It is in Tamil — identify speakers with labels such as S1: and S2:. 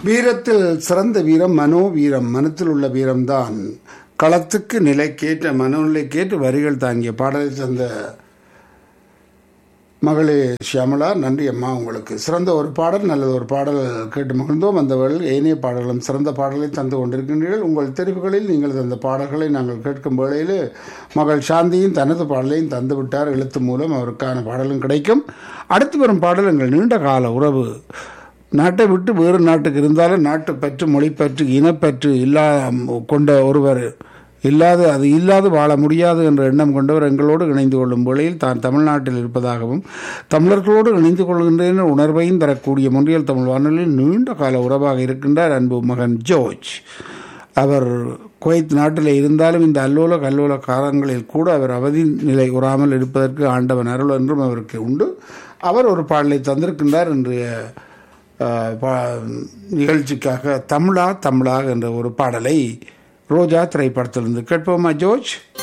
S1: வீரத்தில் சிறந்த வீரம் மனோ வீரம் மனத்தில் உள்ள வீரம்தான் களத்துக்கு நிலைக்கேற்ற மனநிலைக்கேற்ற வரிகள் தாங்கிய பாடலை தந்த மகளே ஷியாமலா நன்றி அம்மா உங்களுக்கு சிறந்த ஒரு பாடல் நல்லது ஒரு பாடல் கேட்டு மகிழ்ந்தோம் அந்த வேளையில் ஏனைய பாடல்களும் சிறந்த பாடலை தந்து கொண்டிருக்கின்றீர்கள் உங்கள் தெரிவுகளில் நீங்கள் தந்த பாடல்களை நாங்கள் கேட்கும் வேளையில் மகள் சாந்தியும் தனது பாடலையும் தந்து விட்டார் எழுத்து மூலம் அவருக்கான பாடலும் கிடைக்கும் அடுத்து வரும் பாடல் எங்கள் நீண்ட கால உறவு நாட்டை விட்டு வேறு நாட்டுக்கு இருந்தாலும் நாட்டு பற்று மொழிப்பற்று இனப்பற்று இல்லா கொண்ட ஒருவர் இல்லாது அது இல்லாது வாழ முடியாது என்ற எண்ணம் கொண்டவர் எங்களோடு இணைந்து கொள்ளும் வேளையில் தான் தமிழ்நாட்டில் இருப்பதாகவும் தமிழர்களோடு இணைந்து கொள்கின்றேன் உணர்வையும் தரக்கூடிய முன்றியல் தமிழ் வானொலியில் நீண்ட கால உறவாக இருக்கின்றார் அன்பு மகன் ஜோர்ஜ் அவர் குவைத் நாட்டில் இருந்தாலும் இந்த அல்லோல கல்லோல காலங்களில் கூட அவர் அவதி நிலை உறாமல் இருப்பதற்கு ஆண்டவன் அருள் என்றும் அவருக்கு உண்டு அவர் ஒரு பாடலை தந்திருக்கின்றார் இன்றைய அஹ், பா- நிகழ்ச்சிக்காக தமிழா தமிழா என்ற ஒரு பாடலை ரோஜா திரைப்படத்திலிருந்து கேட்போமா ஜோர்ஜ்